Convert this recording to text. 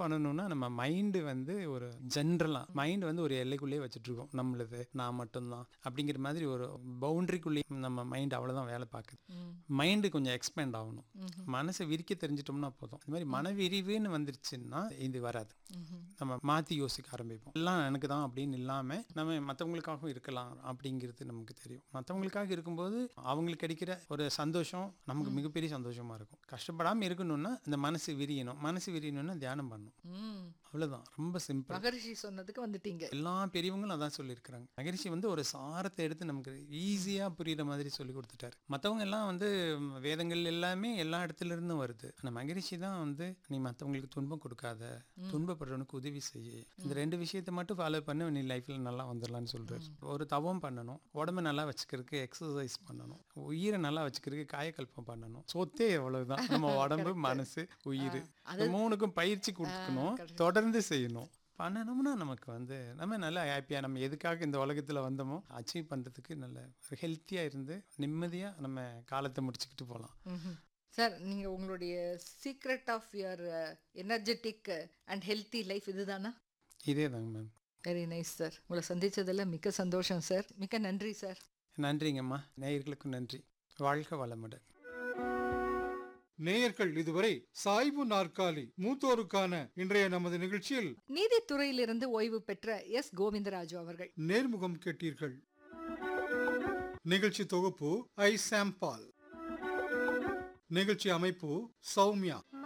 பண்ணணும்னா நம்ம மைண்டு வந்து ஒரு ஜென்ரலாக மைண்ட் வந்து ஒரு எல்லைக்குள்ளேயே வச்சுட்டு இருக்கோம் நம்மளுது நான் மட்டும்தான் அப்படிங்கிற மாதிரி ஒரு பவுண்டரிக்குள்ளேயே நம்ம மைண்ட் அவ்வளோதான் வேலை பார்க்குது மைண்டு கொஞ்சம் எக்ஸ்பேண்ட் ஆகணும் மனசை விரிக்க தெரிஞ்சிட்டோம்னா போதும் இந்த மாதிரி மனவிரிவுன்னு வந்துருச்சுன்னா இது வராது நம்ம மாற்றி யோசிக்க ஆரம்பிப்போம் எல்லாம் எனக்கு தான் அப்படின்னு இல்லாமல் நம்ம மற்றவங்களுக்காகவும் இருக்கலாம் அப்படிங்கிறது நமக்கு தெரியும் மற்றவங்களுக்காக இருக்கும்போது அவங்களுக்கு கிடைக்கிற ஒரு சந்தோஷம் நமக்கு மிகப்பெரிய சந்தோஷமா இருக்கும் கஷ்டப்படாமல் இருக்கணும்னா இந்த மனசு விரியணும் மனசு விரியணும்னா தியானம் பண்ணணும் ம். அவ்வளோதான் ரொம்ப சிம்பிள் மகரிஷி சொன்னதுக்கு வந்துட்டீங்க எல்லா பெரியவங்களும் அதான் சொல்லியிருக்கிறாங்க மகரிஷி வந்து ஒரு சாரத்தை எடுத்து நமக்கு ஈஸியாக புரியுற மாதிரி சொல்லி கொடுத்துட்டாரு மற்றவங்க எல்லாம் வந்து ம், வேதங்கள் எல்லாமே எல்லா இடத்துல இருந்தும் வருது ஆனால் மகரிஷி தான் வந்து நீ மற்றவங்களுக்கு துன்பம் கொடுக்காத துன்பப்படுறவனுக்கு உதவி செய்ய இந்த ரெண்டு விஷயத்தை மட்டும் ஃபாலோ பண்ணி நீ லைஃப்பில் நல்லா வந்துடலாம்னு சொல்றாரு ஒரு தவம் பண்ணணும் உடம்ப நல்லா வச்சுக்கிறதுக்கு எக்ஸசைஸ் பண்ணணும் உயிரை நல்லா வச்சுக்கிறதுக்கு காயக்கல்பம் பண்ணணும் சொத்தே எவ்வளவுதான் நம்ம உடம்பு மனசு உயிர் இந்த மூணுக்கும் பயிற்சி கொடுக்கணும் தொடர்ந்து செய்யணும் பண்ணணும்னா நமக்கு வந்து நம்ம நல்லா ஹாப்பியாக நம்ம எதுக்காக இந்த உலகத்தில் வந்தோமோ அச்சீவ் பண்ணுறதுக்கு நல்ல ஒரு ஹெல்த்தியாக இருந்து நிம்மதியாக நம்ம காலத்தை முடிச்சுக்கிட்டு போகலாம் ம்ஹும். சார் நீங்க உங்களுடைய secret of your energetic and healthy life இதுதானா இதே தாங்க மேம் வெரி நைஸ் சார் உங்களை சந்திச்சதுல மிக்க சந்தோஷம் சார் மிக்க நன்றி சார் நன்றிங்கம்மா நேயர்களுக்கும் நன்றி வாழ்க வளமுடன் நேயர்கள் இதுவரை சாய்வு நாற்காலி மூத்தோருக்கான இன்றைய நமது நிகழ்ச்சியில் நீதித்துறையிலிருந்து ஓய்வு பெற்ற எஸ் கோவிந்தராஜு அவர்கள் நேர்முகம் கேட்டீர்கள் நிகழ்ச்சி தொகுப்பு ஐ சாம்பால் நிகழ்ச்சி அமைப்பு சௌமியா